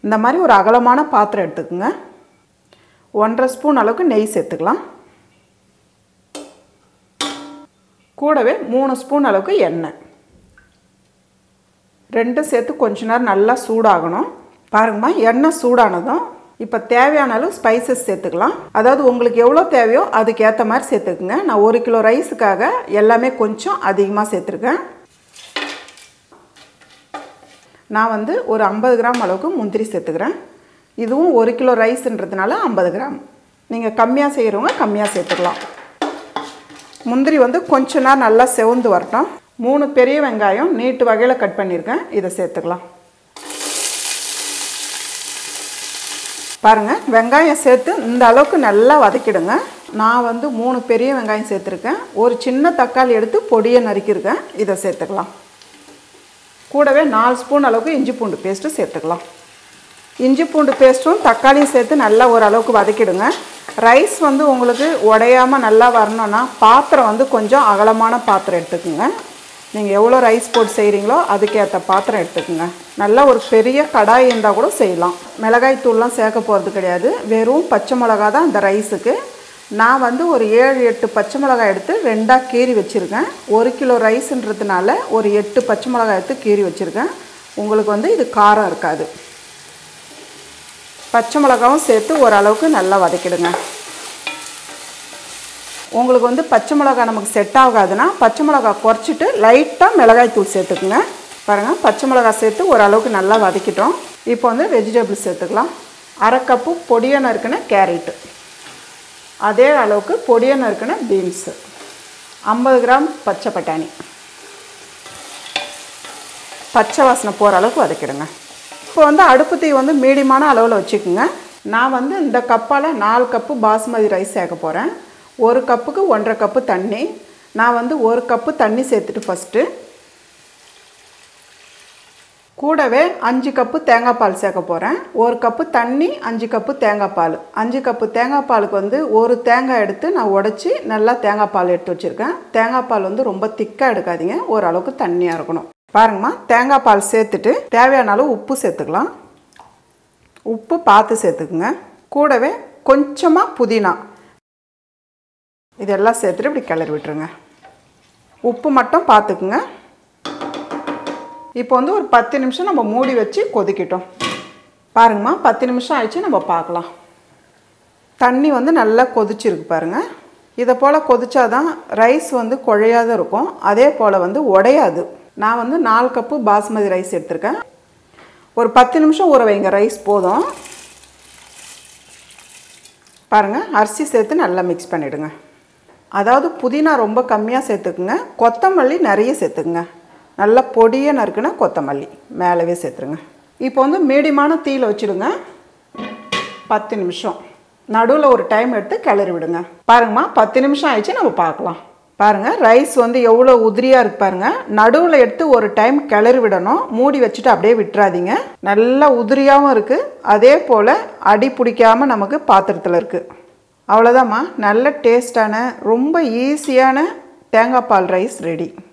இந்த மாதிரி ஒரு அகலமான பாத்திரம் எடுத்துக்கோங்க ஒன்றரை ஸ்பூன் அளவுக்கு நெய் சேர்த்துக்கலாம் கூடவே மூணு ஸ்பூன் அளவுக்கு எண்ணெய் ரெண்டும் சேர்த்து கொஞ்ச நேரம் நல்லா சூடாகணும் பாருங்கம்மா எண்ணெய் சூடானதும் இப்போ தேவையான அளவு ஸ்பைசஸ் சேர்த்துக்கலாம் அதாவது உங்களுக்கு எவ்வளோ தேவையோ அதுக்கு ஏற்ற மாதிரி சேர்த்துக்குங்க நான் ஒரு கிலோ ரைஸுக்காக எல்லாமே கொஞ்சம் அதிகமாக சேர்த்துருக்கேன் நான் வந்து ஒரு ஐம்பது கிராம் அளவுக்கு முந்திரி சேர்த்துக்கிறேன் இதுவும் ஒரு கிலோ ரைஸ்ன்றதுனால ஐம்பது கிராம் நீங்கள் கம்மியாக செய்கிறவங்க கம்மியாக சேர்த்துக்கலாம் முந்திரி வந்து கொஞ்ச நேரம் நல்லா செவந்து வரட்டும் மூணு பெரிய வெங்காயம் நீட்டு வகையில் கட் பண்ணியிருக்கேன் இதை சேர்த்துக்கலாம் பாருங்கள் வெங்காயம் சேர்த்து இந்த அளவுக்கு நல்லா வதக்கிடுங்க நான் வந்து மூணு பெரிய வெங்காயம் சேர்த்துருக்கேன் ஒரு சின்ன தக்காளி எடுத்து பொடியை நறுக்கியிருக்கேன் இதை சேர்த்துக்கலாம் கூடவே நாலு ஸ்பூன் அளவுக்கு இஞ்சி பூண்டு பேஸ்ட்டு சேர்த்துக்கலாம் இஞ்சி பூண்டு பேஸ்ட்டும் தக்காளியும் சேர்த்து நல்லா ஓரளவுக்கு வதக்கிடுங்க ரைஸ் வந்து உங்களுக்கு உடையாமல் நல்லா வரணும்னா பாத்திரம் வந்து கொஞ்சம் அகலமான பாத்திரம் எடுத்துக்கோங்க நீங்கள் எவ்வளோ ரைஸ் போட்டு செய்கிறீங்களோ அதுக்கேற்ற பாத்திரம் எடுத்துக்கோங்க நல்லா ஒரு பெரிய கடாய் இருந்தால் கூட செய்யலாம் மிளகாய் தூள்லாம் சேர்க்க போகிறது கிடையாது வெறும் பச்சை மிளகா தான் இந்த ரைஸுக்கு நான் வந்து ஒரு ஏழு எட்டு பச்சை மிளகாய் எடுத்து ரெண்டாக கீறி வச்சுருக்கேன் ஒரு கிலோ ரைஸுன்றதுனால ஒரு எட்டு பச்சை மிளகாய் எடுத்து கீறி வச்சுருக்கேன் உங்களுக்கு வந்து இது காரம் இருக்காது பச்சை மிளகாவும் சேர்த்து ஓரளவுக்கு நல்லா வதக்கிடுங்க உங்களுக்கு வந்து பச்சை மிளகா நமக்கு செட் ஆகாதுன்னா பச்சை மிளகா குறைச்சிட்டு லைட்டாக மிளகாய் தூள் சேர்த்துக்குங்க பாருங்கள் பச்சை மிளகா சேர்த்து ஓரளவுக்கு நல்லா வதக்கிட்டோம் இப்போ வந்து வெஜிடபிள்ஸ் சேர்த்துக்கலாம் அரை கப்பு பொடியை நறுக்குன கேரட்டு அதே அளவுக்கு பொடியை நறுக்குன பீன்ஸு ஐம்பது கிராம் பச்சை பட்டாணி பச்சை வாசனை போகிற அளவுக்கு வதக்கிடுங்க இப்போ வந்து அடுப்பு தீ வந்து மீடியமான அளவில் வச்சுக்கோங்க நான் வந்து இந்த கப்பால் நாலு கப்பு பாஸ்மதி ரைஸ் சேர்க்க போகிறேன் ஒரு கப்புக்கு ஒன்றரை கப்பு தண்ணி நான் வந்து ஒரு கப்பு தண்ணி சேர்த்துட்டு ஃபஸ்ட்டு கூடவே அஞ்சு கப்பு தேங்காய் பால் சேர்க்க போகிறேன் ஒரு கப்பு தண்ணி அஞ்சு கப்பு தேங்காய் பால் அஞ்சு கப்பு தேங்காய் பாலுக்கு வந்து ஒரு தேங்காய் எடுத்து நான் உடச்சி நல்லா தேங்காய் பால் எடுத்து வச்சுருக்கேன் தேங்காய் பால் வந்து ரொம்ப திக்காக எடுக்காதீங்க ஓரளவுக்கு தண்ணியாக இருக்கணும் பாருங்கம்மா தேங்காய் பால் சேர்த்துட்டு தேவையான அளவு உப்பு சேர்த்துக்கலாம் உப்பு பார்த்து சேர்த்துக்குங்க கூடவே கொஞ்சமாக புதினா இதெல்லாம் சேர்த்துட்டு இப்படி கிளறி விட்டுருங்க உப்பு மட்டும் பார்த்துக்குங்க இப்போ வந்து ஒரு பத்து நிமிஷம் நம்ம மூடி வச்சு கொதிக்கிட்டோம் பாருங்கம்மா பத்து நிமிஷம் ஆயிடுச்சு நம்ம பார்க்கலாம் தண்ணி வந்து நல்லா கொதிச்சிருக்கு பாருங்கள் இதை போல் கொதிச்சாதான் ரைஸ் வந்து குழையாத இருக்கும் அதே போல் வந்து உடையாது நான் வந்து நாலு கப்பு பாஸ்மதி ரைஸ் எடுத்திருக்கேன் ஒரு பத்து நிமிஷம் ஊற வைங்க ரைஸ் போதும் பாருங்கள் அரிசி சேர்த்து நல்லா மிக்ஸ் பண்ணிவிடுங்க அதாவது புதினா ரொம்ப கம்மியாக சேர்த்துக்குங்க கொத்தமல்லி நிறைய சேர்த்துக்குங்க நல்லா பொடியை நறுக்குன்னா கொத்தமல்லி மேலவே சேர்த்துருங்க இப்போ வந்து மீடியமான தீயில் வச்சுடுங்க பத்து நிமிஷம் நடுவில் ஒரு டைம் எடுத்து கிளறி விடுங்க பாருங்கம்மா பத்து நிமிஷம் ஆயிடுச்சு நம்ம பார்க்கலாம் பாருங்கள் ரைஸ் வந்து எவ்வளோ உதிரியாக இருக்கு பாருங்கள் நடுவில் எடுத்து ஒரு டைம் கிளறி விடணும் மூடி வச்சுட்டு அப்படியே விட்டுறாதீங்க நல்லா உதிரியாகவும் இருக்குது அதே போல் அடி பிடிக்காமல் நமக்கு பாத்திரத்தில் இருக்குது அவ்வளோதாம்மா நல்ல டேஸ்டான ரொம்ப ஈஸியான தேங்காய் பால் ரைஸ் ரெடி